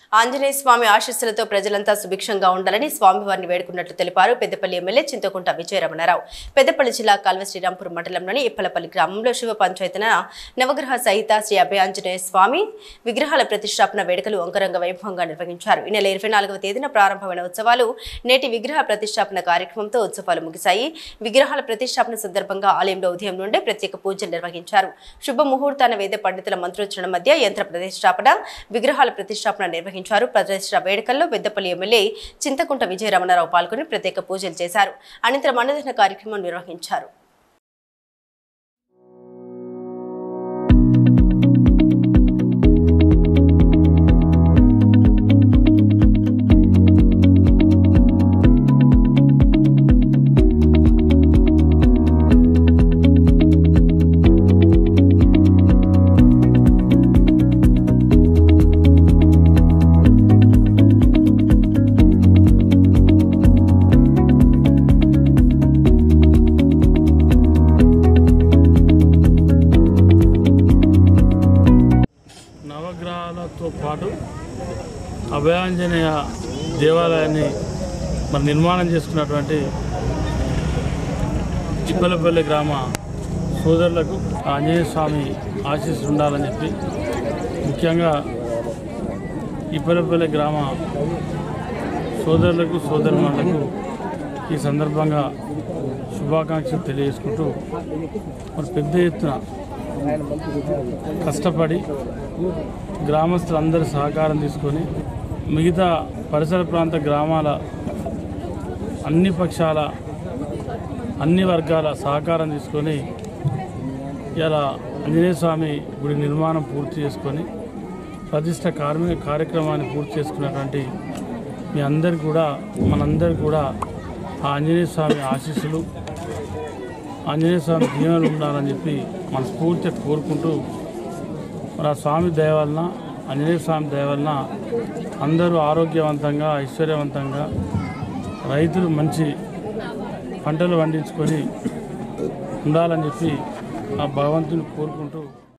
ఆంజనేయ స్వామి ఆశీస్సులతో ప్రజలంతా సుభిక్షంగా ఉండాలని స్వామివారిని వేడుకున్నట్లు తెలిపారు పెద్దపల్లి ఎమ్మెల్యే చింతకుంట విజయరమణారావు పెద్దపల్లి జిల్లా కల్వ శ్రీరాంపురం మండలంలోని ఇప్పలపల్లి గ్రామంలో శివ పంచాయతన నవగ్రహ సహిత శ్రీ అభయాంజనేయ స్వామి విగ్రహాల ప్రతిష్టాపన వేడుకలు అంగరంగ వైభవంగా నిర్వహించారు ఈ నెల ఇరవై నాలుగవ తేదీన ప్రారంభమైన ఉత్సవాలు నేటి విగ్రహ ప్రతిష్టాపన కార్యక్రమంతో ఉత్సవాలు ముగిశాయి విగ్రహాల ప్రతిష్టాపన సందర్భంగా ఆలయంలో ఉదయం నుండే ప్రత్యేక పూజలు నిర్వహించారు శుభ ముహూర్తాన వేద పండితుల మంత్రోచ్చరణ మధ్య యంత్ర ప్రతిష్టాపన విగ్రహాల ప్రతిష్టాపన నిర్వహించారు ప్రతిష్ట వేడుకల్లో పెద్దపల్లి ఎమ్మెల్యే చింతకుంట విజయ రమణారావు పాల్గొని ప్రత్యేక పూజలు చేశారు అనంతరం అన్నదాన కార్యక్రమం నిర్వహించారు నవగ్రహాలతో పాటు అభయాంజనేయ దేవాలయాన్ని మరి నిర్మాణం చేసుకున్నటువంటి చిప్పలపల్లి గ్రామ సోదరులకు ఆంజనేయ స్వామి ఆశీస్సులు ఉండాలని చెప్పి ముఖ్యంగా ఇప్పలపల్లి గ్రామ సోదరులకు సోదరులకు ఈ సందర్భంగా శుభాకాంక్షలు తెలియజేసుకుంటూ మరి పెద్ద ఎత్తున కష్టపడి గ్రామస్తులందరి సహకారం తీసుకొని మిగతా పరిసర ప్రాంత గ్రామాల అన్ని పక్షాల అన్ని వర్గాల సహకారం తీసుకొని ఇలా ఆంజనేయ స్వామి గుడి నిర్మాణం పూర్తి చేసుకొని ప్రతిష్ట కార్మిక కార్యక్రమాన్ని పూర్తి చేసుకున్నటువంటి మీ అందరికి కూడా మనందరికి కూడా ఆ ఆంజనేయ స్వామి ఆశీస్సులు ఆంజనేయ స్వామి దీవెనలు ఉండాలని చెప్పి మనస్ఫూర్తిగా కోరుకుంటూ మరి ఆ స్వామి దయ వలన ఆంజనేయ స్వామి దయ వలన అందరూ ఆరోగ్యవంతంగా ఐశ్వర్యవంతంగా రైతులు మంచి పంటలు పండించుకొని ఉండాలని చెప్పి ఆ భగవంతుని కోరుకుంటూ